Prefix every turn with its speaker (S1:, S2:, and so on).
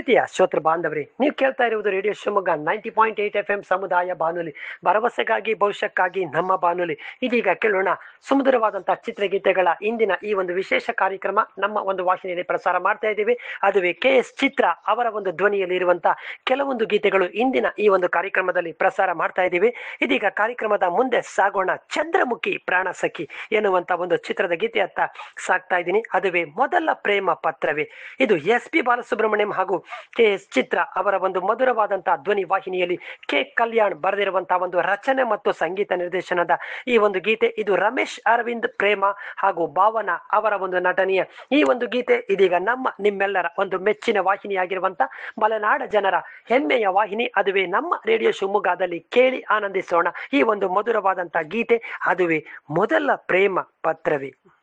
S1: ಪ್ರೀತಿಯ ಶ್ರೋತೃ ಬಾಂಧವರೇ ನೀವು ಕೇಳ್ತಾ ಇರುವುದು radio Shivamogga ninety point eight F M ಸಮುದಾಯ ಬಾನುಲಿ ಭರವಸೆಗಾಗಿ ಭವಿಷ್ಯಕ್ಕಾಗಿ ನಮ್ಮ ಬಾನುಲಿ ಇದೀಗ ಕೇಳೋಣ ಸುಮಧುರವಾದಂತಹ ಚಿತ್ರಗೀತೆಗಳ ಇಂದಿನ ಈ ಒಂದು ವಿಶೇಷ ಕಾರ್ಯಕ್ರಮ ನಮ್ಮ ಒಂದು ವಾಹಿನಿಯಲ್ಲಿ ಪ್ರಸಾರ ಮಾಡ್ತಾ ಇದ್ದೀವಿ ಅದುವೇ ಕೆ ಎಸ್ ಚಿತ್ರ ಅವರ ಒಂದು ಧ್ವನಿಯಲ್ಲಿ ಇರುವಂತಹ ಕೆಲವೊಂದು ಗೀತೆಗಳು ಇಂದಿನ ಈ ಒಂದು ಕಾರ್ಯಕ್ರಮದಲ್ಲಿ ಪ್ರಸಾರ ಮಾಡ್ತಾ ಇದ್ದೀವಿ ಇದೀಗ ಕಾರ್ಯಕ್ರಮದ ಮುಂದೆ ಸಾಗೋಣ ಚಂದ್ರಮುಖಿ ಪ್ರಾಣ ಸಖಿ ಎನ್ನುವಂತ ಒಂದು ಚಿತ್ರದ ಗೀತೆಯತ್ತ ಸಾಕ್ತಾ ಇದ್ದೀನಿ ಅದುವೇ ಮೊದಲ ಪ್ರೇಮ ಪತ್ರವೇ ಇದು ಎಸ್ ಪಿ ಬಾಲಸುಬ್ರಹ್ಮಣ್ಯಂ ಹಾಗೂ ಕೆ ಎಸ್ ಚಿತ್ರ ಅವರ ಒಂದು ಮಧುರವಾದಂತಹ ಧ್ವನಿ ವಾಹಿನಿಯಲ್ಲಿ ಕೆ ಕಲ್ಯಾಣ್ ಬರೆದಿರುವಂತಹ ಒಂದು ರಚನೆ ಮತ್ತು ಸಂಗೀತ ನಿರ್ದೇಶನದ ಈ ಒಂದು ಗೀತೆ ಇದು ರಮೇಶ್ ಅರವಿಂದ್ ಪ್ರೇಮ ಹಾಗೂ ಭಾವನಾ ಅವರ ಒಂದು ನಟನೆಯ ಈ ಒಂದು ಗೀತೆ ಇದೀಗ ನಮ್ಮ ನಿಮ್ಮೆಲ್ಲರ ಒಂದು ಮೆಚ್ಚಿನ ವಾಹಿನಿಯಾಗಿರುವಂತ ಮಲೆನಾಡ ಜನರ ಹೆಮ್ಮೆಯ ವಾಹಿನಿ ಅದುವೇ ನಮ್ಮ ರೇಡಿಯೋ ಶಿವಮೊಗ್ಗದಲ್ಲಿ ಕೇಳಿ ಆನಂದಿಸೋಣ ಈ ಒಂದು ಮಧುರವಾದಂತಹ ಗೀತೆ ಅದುವೇ ಮೊದಲ ಪ್ರೇಮ ಪತ್ರವೇ